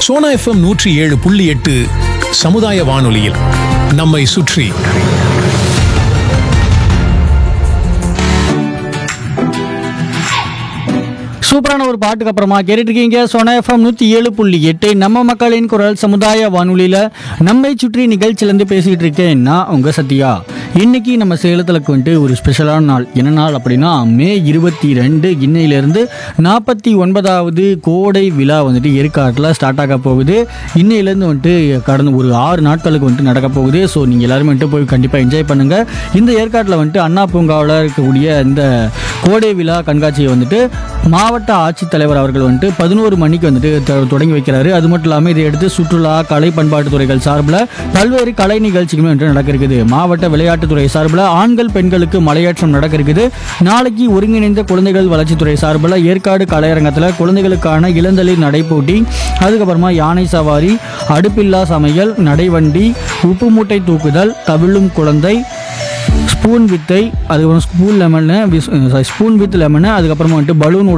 Sona FM நூற்றி ஏழு புள்ளி எட்டு சமுதாய வானொலியில் நம்மை சுற்றி சூப்பரான ஒரு பாட்டுக்கு அப்புறமா கேட்டுட்டு இருக்கீங்க சோனா எஃப்எம் நூற்றி ஏழு புள்ளி எட்டு நம்ம மக்களின் குரல் சமுதாய வானொலியில் நம்மை சுற்றி நிகழ்ச்சியிலேருந்து பேசிகிட்டு இருக்கேன் நான் உங்கள் சத்யா இன்னைக்கு நம்ம சேலத்துக்கு வந்துட்டு ஒரு ஸ்பெஷலான நாள் என்ன நாள் அப்படின்னா மே இருபத்தி ரெண்டு இன்னையிலேருந்து நாற்பத்தி ஒன்பதாவது கோடை விழா வந்துட்டு ஏற்காட்டில் ஸ்டார்ட் ஆக போகுது இன்னையிலேருந்து வந்துட்டு கடந்த ஒரு ஆறு நாட்களுக்கு வந்துட்டு நடக்க போகுது ஸோ நீங்கள் எல்லாருமே வந்துட்டு போய் கண்டிப்பாக என்ஜாய் பண்ணுங்கள் இந்த ஏற்காட்டில் வந்துட்டு அண்ணா பூங்காவில் இருக்கக்கூடிய இந்த கோடை விழா கண்காட்சியை வந்துட்டு மாவட்ட ஆட்சித்தலைவர் அவர்கள் வந்துட்டு பதினோரு மணிக்கு வந்துட்டு தொ- தொடங்கி வைக்கிறாரு அது மட்டும் இல்லாமல் இதை எடுத்து சுற்றுலா கலை பண்பாட்டுத் துறைகள் சார்பில் பல்வேறு கலை நிகழ்ச்சிகளும் வந்துட்டு நடக்க இருக்குது மாவட்ட விளையாட்டுத்துறை சார்பில் ஆண்கள் பெண்களுக்கு மலையேற்றம் நடக்க இருக்குது நாளைக்கு ஒருங்கிணைந்த குழந்தைகள் வளர்ச்சித்துறை சார்பில் ஏற்காடு கலையரங்கத்தில் குழந்தைகளுக்கான இளந்தளிர் நடைப்போட்டி அதுக்கப்புறமா யானை சவாரி அடுப்பில்லா சமையல் நடைவண்டி உப்பு மூட்டை தூக்குதல் தவிழும் குழந்தை ஸ்பூன் வித்தை அதுக்கப்புறம் spoon lemon spoon with lemon அதுக்கப்புறமா வந்துட்டு பலூன்